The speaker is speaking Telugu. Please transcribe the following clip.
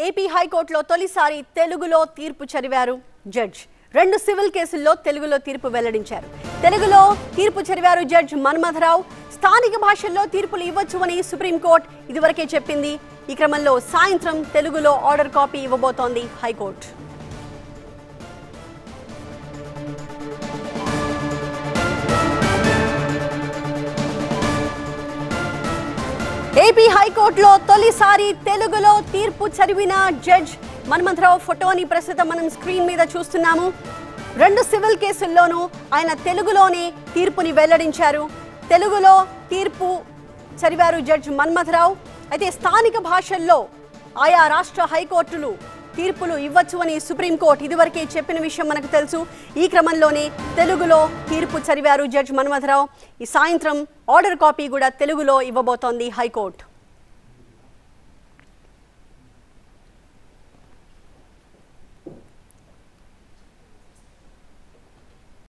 ఏపీ హైకోర్టులో తొలిసారి తెలుగులో తీర్పు చదివారు జడ్జ్ రెండు సివిల్ కేసుల్లో తెలుగులో తీర్పు వెల్లడించారు తెలుగులో తీర్పు చదివారు జడ్జ్ మన్మథరావు స్థానిక భాషల్లో తీర్పులు ఇవ్వచ్చు అని సుప్రీంకోర్టు ఇదివరకే చెప్పింది ఈ క్రమంలో సాయంత్రం తెలుగులో ఆర్డర్ కాపీ ఇవ్వబోతోంది హైకోర్టు ఏపీ హైకోర్టులో తొలిసారి తెలుగులో తీర్పు చదివిన జడ్జ్ మన్మంతరావు ఫోటోని ప్రస్తుతం మనం స్క్రీన్ మీద చూస్తున్నాము రెండు సివిల్ కేసుల్లోనూ ఆయన తెలుగులోనే తీర్పుని వెల్లడించారు తెలుగులో తీర్పు చదివారు జడ్జ్ మన్మథరావు అయితే స్థానిక భాషల్లో ఆయా రాష్ట్ర హైకోర్టులు తీర్పులు ఇవ్వచ్చు అని సుప్రీంకోర్టు ఇదివరకే చెప్పిన విషయం మనకు తెలుసు ఈ క్రమంలోనే తెలుగులో తీర్పు చదివారు జడ్జ్ మన్మథరావు ఈ సాయంత్రం ఆర్డర్ కాపీ కూడా తెలుగులో ఇవ్వబోతోంది హైకోర్టు